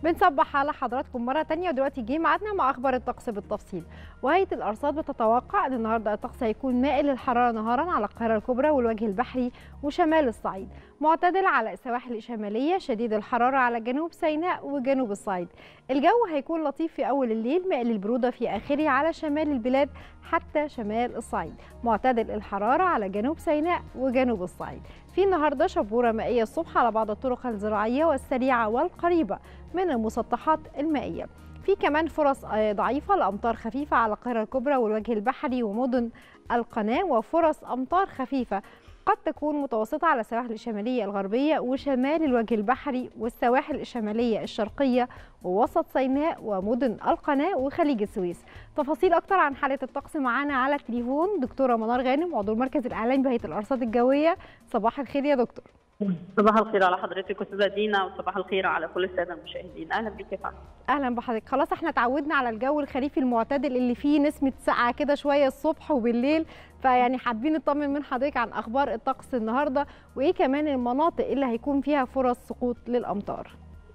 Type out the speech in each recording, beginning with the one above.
بنصبح على حضراتكم مرة تانية ودلوقتي جه ميعادنا مع أخبار الطقس بالتفصيل وهيئة الأرصاد بتتوقع أن النهاردة الطقس هيكون مائل للحرارة نهارا على القاهرة الكبرى والوجه البحري وشمال الصعيد معتدل على السواحل الشمالية شديد الحرارة على جنوب سيناء وجنوب الصعيد الجو هيكون لطيف في أول الليل مائل البرودة في آخره على شمال البلاد حتى شمال الصعيد معتدل الحرارة على جنوب سيناء وجنوب الصعيد في النهاردة شبورة مائية الصبح على بعض الطرق الزراعية والسريعة والقريبة من المسطحات المائية في كمان فرص ضعيفة لأمطار خفيفة على القاهرة الكبرى والوجه البحري ومدن القناة وفرص أمطار خفيفة قد تكون متوسطة على السواحل الشمالية الغربية وشمال الوجه البحري والسواحل الشمالية الشرقية ووسط سيناء ومدن القناة وخليج السويس تفاصيل أكتر عن حالة الطقس معانا على التليفون دكتورة منار غانم عضو المركز الإعلامي بهيئة الأرصاد الجوية صباح الخير يا دكتور صباح الخير على حضرتك استاذه دينا وصباح الخير على كل الساده المشاهدين اهلا بك يا فندم اهلا بحضرتك خلاص احنا اتعودنا على الجو الخريفي المعتدل اللي فيه نسمه سقعه كده شويه الصبح وبالليل فيعني حابين نطمن من حضرتك عن اخبار الطقس النهارده وايه كمان المناطق اللي هيكون فيها فرص سقوط للامطار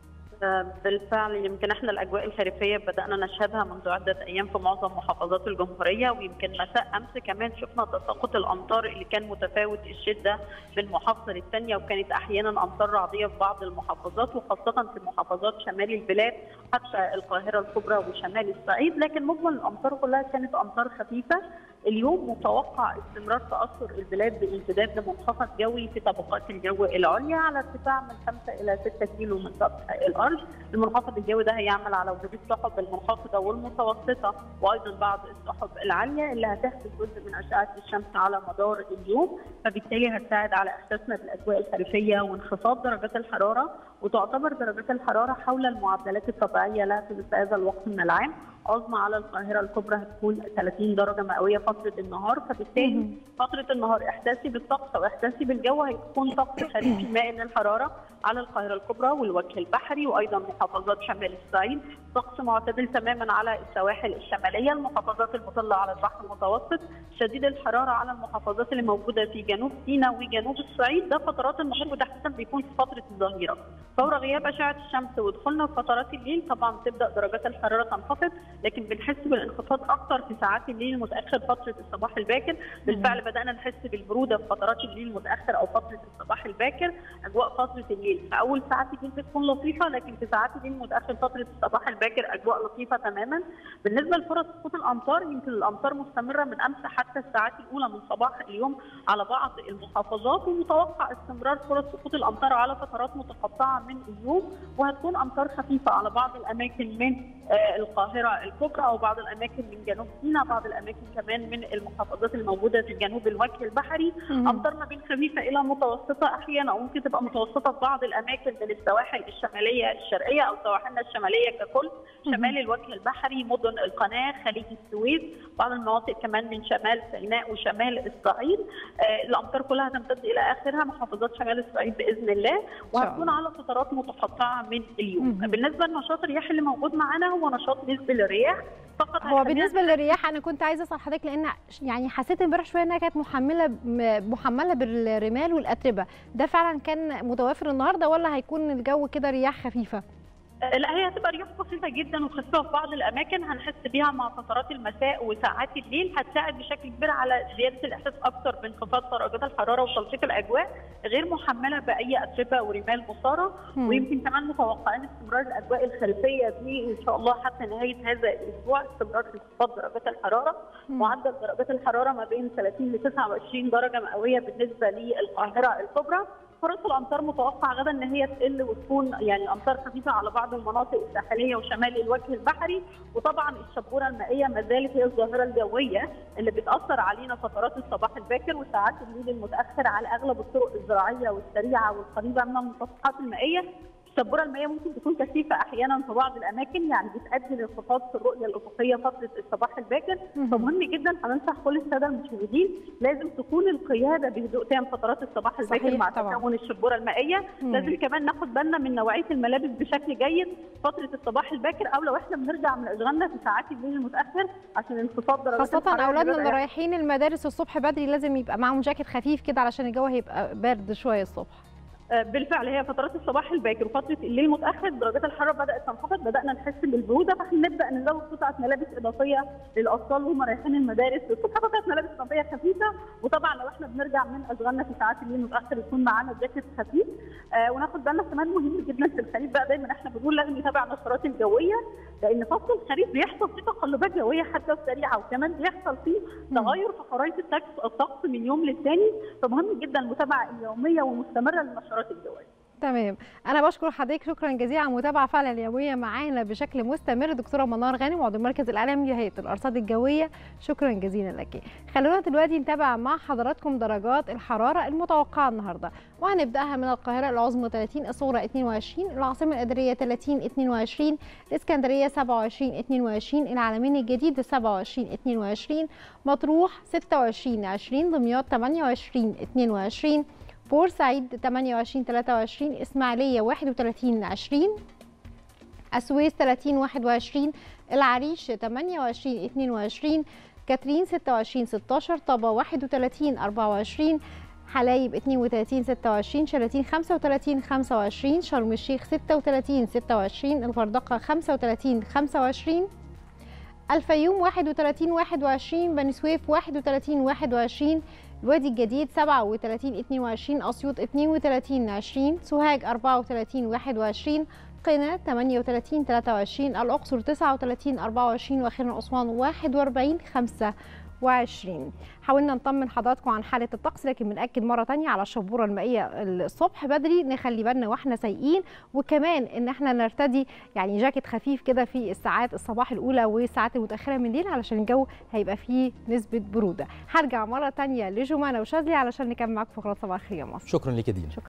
بالفعل يمكن احنا الاجواء الخريفيه بدانا نشهدها منذ عده ايام في معظم محافظات الجمهوريه ويمكن مساء امس كمان شفنا تساقط الامطار اللي كان متفاوت الشده من محافظه للثانيه وكانت احيانا امطار رعديه في بعض المحافظات وخاصه في محافظات شمال البلاد حتى القاهره الكبرى وشمال الصعيد لكن مجمل الامطار كلها كانت امطار خفيفه اليوم متوقع استمرار تاثر البلاد بامتداد لمنخفض جوي في طبقات الجو العليا على ارتفاع من 5 الى 6 كيلو من سطح الارض، المنخفض الجوي ده هيعمل على وجود السحب المنخفضه والمتوسطه وايضا بعض السحب العاليه اللي هتحدث جزء من اشعه الشمس على مدار اليوم، فبالتالي هتساعد على احساسنا بالاجواء الخريفيه وانخفاض درجات الحراره وتعتبر درجات الحراره حول المعدلات الطبيعيه لها في مثل هذا الوقت من العام، عظمى على القاهره الكبرى هتكون 30 درجه مئويه فتره النهار فبالتالي فتره النهار احساسي بالطقس او احساسي بالجو هيكون طقس خريفي مائل للحراره على القاهره الكبرى والوجه البحري وايضا محافظات شمال الصعيد طقس معتدل تماما على السواحل الشماليه المحافظات المطله على البحر المتوسط شديد الحراره على المحافظات اللي موجوده في جنوب سيناء وجنوب الصعيد ده فترات النهار وتحديدا بيكون في فتره الظهيره فور غياب اشعه الشمس ودخولنا في فترات الليل طبعا تبدا درجات الحراره تنخفض لكن بنحس بالانخفاض اكثر في ساعات الليل المتاخر فتره الصباح الباكر بالفعل بدانا نحس بالبروده في فترات الليل المتاخر او فتره الصباح الباكر اجواء فتره الليل في اول ساعات الليل بتكون لطيفه لكن في ساعات الليل المتاخر فتره الصباح الباكر اجواء لطيفه تماما بالنسبه لفرص سقوط الامطار يمكن الامطار مستمره من امس حتى الساعات الاولى من صباح اليوم على بعض المحافظات ومتوقع استمرار فرص سقوط الامطار على فترات متقطعه من اليوم وهتكون امطار خفيفه على بعض الاماكن من القاهره الكبرى او بعض الاماكن من جنوب سيناء بعض الاماكن كمان من المحافظات الموجوده في جنوب الوجه البحري امطار ما بين خفيفه الى متوسطه احيانا او ممكن تبقى متوسطه في بعض الاماكن من السواحل الشماليه الشرقيه او سواحلنا الشماليه ككل شمال الوجه البحري مدن القناه خليج السويس بعض المناطق كمان من شمال سيناء وشمال الصعيد آه الامطار كلها تمتد الى اخرها محافظات شمال الصعيد باذن الله وهتكون على فترات متقطعه من اليوم بالنسبه لنشاط الرياح اللي موجود معانا هو نشاط نسبي للرياح فقط هو بالنسبه للرياح انا كنت عايزه اسال حضرتك لان يعني حسيت امبارح شويه انها كانت محمله محمله بالرمال والاتربه ده فعلا كان متوافر النهارده ولا هيكون الجو كده رياح خفيفه لا هي هتبقى رياح بسيطه جدا وخفيفه في بعض الاماكن هنحس بيها مع فترات المساء وساعات الليل هتساعد بشكل كبير على زياده الاحساس اكثر بانخفاض درجات الحراره وتلطيف الاجواء غير محمله باي اتربه ورمال مثاره ويمكن كمان متوقعين استمرار الاجواء الخريفيه دي ان شاء الله حتى نهايه هذا الاسبوع استمرار انخفاض درجات الحراره معدل درجات الحراره ما بين 30 ل 29 درجه مئويه بالنسبه للقاهره الكبرى فرص الامطار متوقع غدا ان هي تقل وتكون يعني امطار خفيفه على بعض المناطق الساحليه وشمال الوجه البحري وطبعا الشبوره المائيه ما زالت هي الظاهره الجويه اللي بتاثر علينا فترات الصباح الباكر وساعات الليل المتاخر على اغلب الطرق الزراعيه والسريعه والقريبه من المسطحات المائيه الشبوره المائيه ممكن تكون كثيفه احيانا في بعض الاماكن يعني بتؤدي لانخفاض في الرؤيه الافقيه فتره الصباح الباكر فمهم جدا هننصح كل الساده المشاهدين لازم تكون القياده بهدوء تام فترات الصباح الباكر مع تكون الشبوره المائيه مم. لازم كمان ناخد بالنا من نوعيه الملابس بشكل جيد فتره الصباح الباكر او لو احنا بنرجع من اشغالنا في ساعات الليل المتاخر عشان انخفاض درجات خاصه اولادنا اللي رايحين المدارس الصبح بدري لازم يبقى معاهم جاكيت خفيف كده علشان الجو هيبقى بارد شويه الصبح بالفعل هي فترات الصباح الباكر وفتره الليل المتاخر درجات الحراره بدات تنخفض بدانا نحس بالبروده فاحنا نبدا نزود قطعه ملابس اضافيه للاطفال وهم رايحين المدارس الصبح قطعه ملابس اضافيه خفيفه وطبعا لو احنا بنرجع من اشغالنا في ساعات الليل المتاخر يكون معانا جاكيت خفيف آه وناخد بالنا كمان مهم جدا في الخريف بقى دايما احنا بنقول لازم نتابع النشرات الجويه لان فصل الخريف بيحصل فيه تقلبات جويه حاده وسريعه وكمان بيحصل فيه تغير في خرائط الطقس من يوم للتاني فمهم جدا المتابعه اليوميه والمستمره للنشرات الجويه تمام انا بشكر حضرتك شكرا جزيلا على المتابعه فعلا اليوميه معانا بشكل مستمر دكتوره منار غانم عضو المركز الاعلامي لهيئه الارصاد الجويه شكرا جزيلا لك خلونا دلوقتي نتابع مع حضراتكم درجات الحراره المتوقعه النهارده وهنبداها من القاهره العظمى 30 الصغرى 22 العاصمه الاداريه 30 22 الاسكندريه 27 22 العلمين الجديد 27 22 مطروح 26 20 دمياط 28 22 بورسعيد 28 23 اسماعيليه 31 20 السويس 30 21 العريش 28 22 كاترين 26 16 طابا 31 24 حلايب 32 26 شلاتين 35 25 شرم الشيخ 36 26 الغردقه 35 25 الفيوم 31 21 بني سويف 31 21 الوادي الجديد 37 22 اسيوط 32 20 سوهاج 34 21 قنا 38 23 الاقصر 39 24 واخيرا اسوان 41 25 حاولنا نطمن حضراتكم عن حاله الطقس لكن بناكد مره ثانيه على الشبوره المائيه الصبح بدري نخلي بالنا واحنا سايقين وكمان ان احنا نرتدي يعني جاكيت خفيف كده في الساعات الصباح الاولى والساعات المتاخره من الليل علشان الجو هيبقى فيه نسبه بروده هرجع مره ثانيه لجمانه وشاذلي علشان نكمل معاكم فقرات صباح الخير يا مصر شكرا لك يا دينا شكرا